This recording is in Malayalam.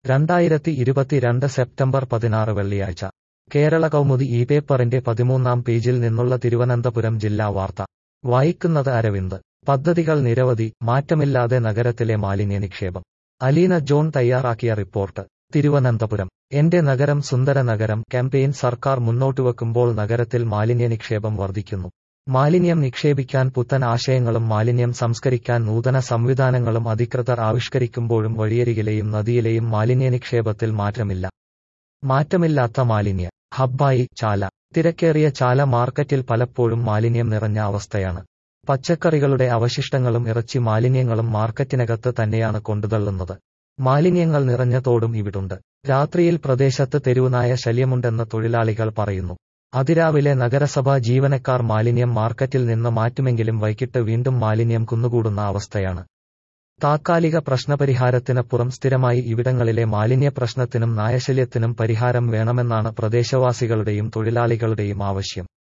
രണ്ടായിരത്തി ഇരുപത്തിരണ്ട് സെപ്റ്റംബർ പതിനാറ് വെള്ളിയാഴ്ച കേരള കൗമുദി ഈ പേപ്പറിന്റെ പതിമൂന്നാം പേജിൽ നിന്നുള്ള തിരുവനന്തപുരം ജില്ലാ വാർത്ത വായിക്കുന്നത് അരവിന്ദ് പദ്ധതികൾ നിരവധി മാറ്റമില്ലാതെ നഗരത്തിലെ മാലിന്യ നിക്ഷേപം അലീന ജോൺ തയ്യാറാക്കിയ റിപ്പോർട്ട് തിരുവനന്തപുരം എന്റെ നഗരം സുന്ദര നഗരം ക്യാമ്പയിൻ സർക്കാർ മുന്നോട്ടുവെക്കുമ്പോൾ നഗരത്തിൽ മാലിന്യ നിക്ഷേപം വർദ്ധിക്കുന്നു മാലിന്യം നിക്ഷേപിക്കാൻ പുത്തൻ ആശയങ്ങളും മാലിന്യം സംസ്കരിക്കാൻ നൂതന സംവിധാനങ്ങളും അധികൃതർ ആവിഷ്കരിക്കുമ്പോഴും വഴിയരികിലെയും നദിയിലെയും മാലിന്യ നിക്ഷേപത്തിൽ മാറ്റമില്ല മാറ്റമില്ലാത്ത മാലിന്യ ഹബ്ബായി ചാല തിരക്കേറിയ ചാല മാർക്കറ്റിൽ പലപ്പോഴും മാലിന്യം നിറഞ്ഞ അവസ്ഥയാണ് പച്ചക്കറികളുടെ അവശിഷ്ടങ്ങളും ഇറച്ചി മാലിന്യങ്ങളും മാർക്കറ്റിനകത്ത് തന്നെയാണ് കൊണ്ടുതള്ളുന്നത് മാലിന്യങ്ങൾ നിറഞ്ഞ തോടും ഇവിടുണ്ട് രാത്രിയിൽ പ്രദേശത്ത് തെരുവുനായ ശല്യമുണ്ടെന്ന് തൊഴിലാളികൾ പറയുന്നു അതിരാവിലെ നഗരസഭാ ജീവനക്കാർ മാലിന്യം മാർക്കറ്റിൽ നിന്ന് മാറ്റുമെങ്കിലും വൈകിട്ട് വീണ്ടും മാലിന്യം കുന്നുകൂടുന്ന അവസ്ഥയാണ് താത്കാലിക പ്രശ്നപരിഹാരത്തിനപ്പുറം സ്ഥിരമായി ഇവിടങ്ങളിലെ മാലിന്യ പ്രശ്നത്തിനും നായശല്യത്തിനും പരിഹാരം വേണമെന്നാണ് പ്രദേശവാസികളുടെയും തൊഴിലാളികളുടെയും ആവശ്യം